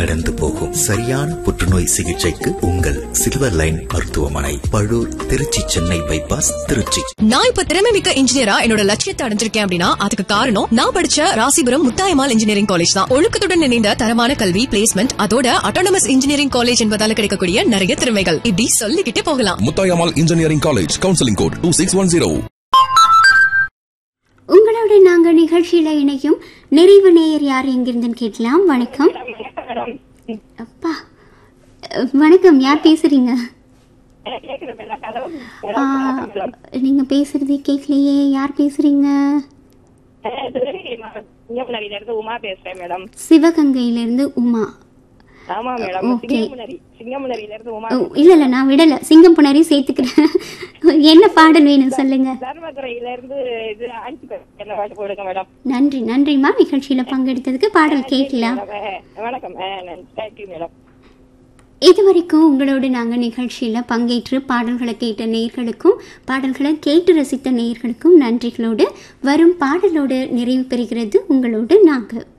கடந்து போகும் சரியான புற்றுநோய் சிகிச்சைக்கு உங்கள் சில்வர் லைன் மருத்துவமனை பழூர் திருச்சி சென்னை பைபாஸ் திருச்சி நான் இப்ப திறமை மிக்க இன்ஜினியரா என்னோட லட்சியத்தை அடைஞ்சிருக்கேன் அப்படின்னா அதுக்கு காரணம் நான் படிச்ச ராசிபுரம் முத்தாயமால் இன்ஜினியரிங் காலேஜ் தான் ஒழுக்கத்துடன் இணைந்த தரமான கல்வி பிளேஸ்மெண்ட் அதோட அட்டானமஸ் இன்ஜினியரிங் காலேஜ் என்பதால கிடைக்கக்கூடிய நிறைய திறமைகள் இப்படி சொல்லிக்கிட்டே போகலாம் Muthayammal engineering college counselling code two six one zero உங்களோட நாங்க நிகழ்ச்சியில இணையும் நிறைவு நேயர் யார் எங்கிருந்துன்னு கேட்கலாம் வணக்கம் அப்பா அஹ், வணக்கம் யார் பேசுறீங்க ஆ, நீங்க பேசுறதே கேட்கலையே யார் பேசுறீங்க சிங்கமுனரியில இருந்து உமா பேசுறேன் மேடம் சிவகங்கையில இருந்து உமா ஆமா மேடம் Okay. சிங்கமுனரி சிங்கமுனரியில இருந்து உமா ஓ, இல்ல இல்ல நான் விடல சிங்கம் புணரி சேர்த்துக்கிறேன் என்ன பாடல் வேணும் சொல்லுங்க தர்மதுரையில இருந்து இது ஆட்சி என்ன பாட்டு போடுங்க மேடம் நன்றி நன்றிம்மா நிகழ்ச்சியில பங்கெடுத்ததுக்கு பாடல் கேட்கலாம் வணக்கம் தேங்க்யூ மேடம் இதுவரைக்கும் உங்களோடு நாங்கள் நிகழ்ச்சியில் பங்கேற்று பாடல்களை கேட்ட நேயர்களுக்கும் பாடல்களை கேட்டு ரசித்த நேயர்களுக்கும் நன்றிகளோடு வரும் பாடலோடு நிறைவு பெறுகிறது உங்களோடு நாங்கள்